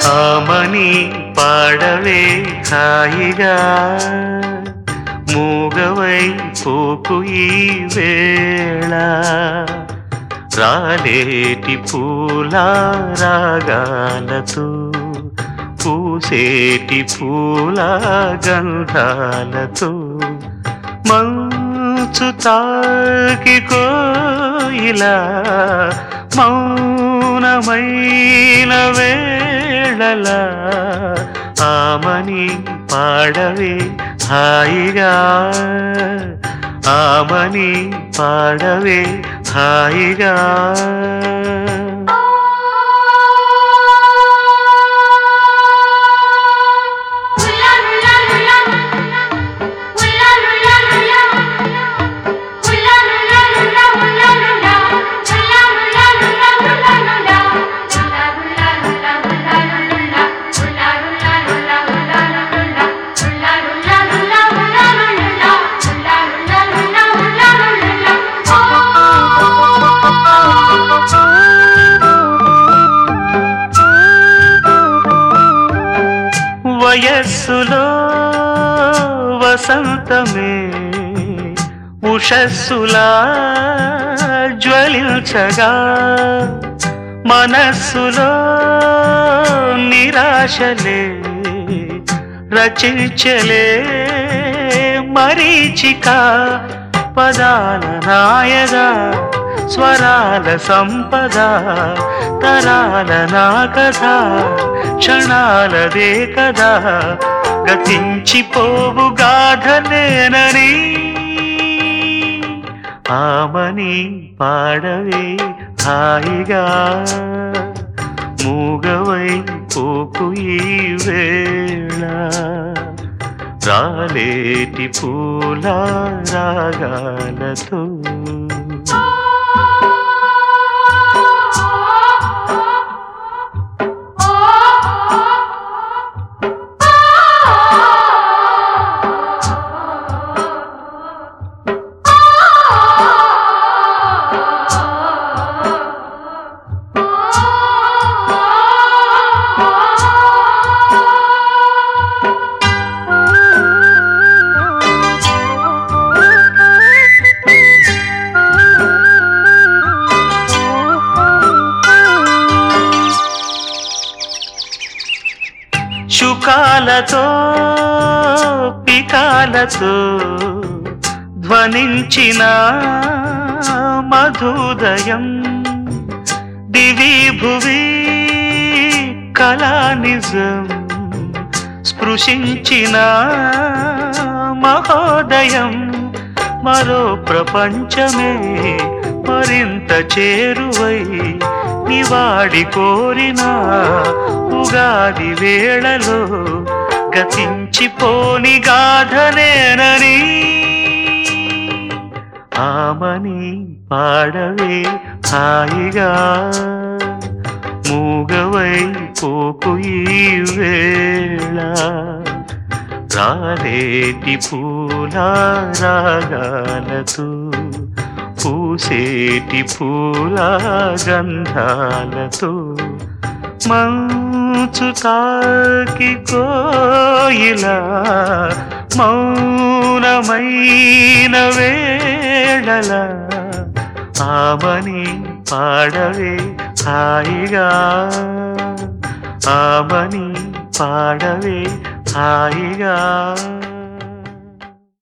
ఆమని పాడవే హాయిగా మూగవై పోకు ఈ వేళ రాలేటి పూల రాగాలతో పూసేటి పూల గంధాలతో మంచు తాకి కోయిలా మౌనమైన వేళల ఆమని పాడవే హాయిగా ఆమని పాడవే హాయిగా వయస్సులో వసంతమే ఉషస్సులా జ్వలించగా మనస్సులో నిరాశలే రచించలే మరీచిక పదాల నాయగా స్వరాల సంపద తరాల నా కథ క్షణాలదే కదా గతించిపోవు గాథలేనని ఆమని పాడవే హాయిగా మూగవై పోకు ఈ వేళ రాలేటి పూల రాగాలతో శుకాలతో పికాలతో ధ్వనించిన మధుదయం దివి భువి కళానిజం స్పృశించిన మహోదయం మరో ప్రపంచమే మరింత చేరువై నివాడి కోరిన ఉగాది వేళలో గతించిపోని గాథనేనని ఆమని పాడవే హాయిగా మూగవై పోకు ఈ వేళ రాలేటి పూల రాగాలతో పూసేటి పూల గంధాలతో మంచు తాకి కోయిలా మౌనమైన వేళల ఆమని పాడవే హాయిగా ఆమని పాడవే హాయిగా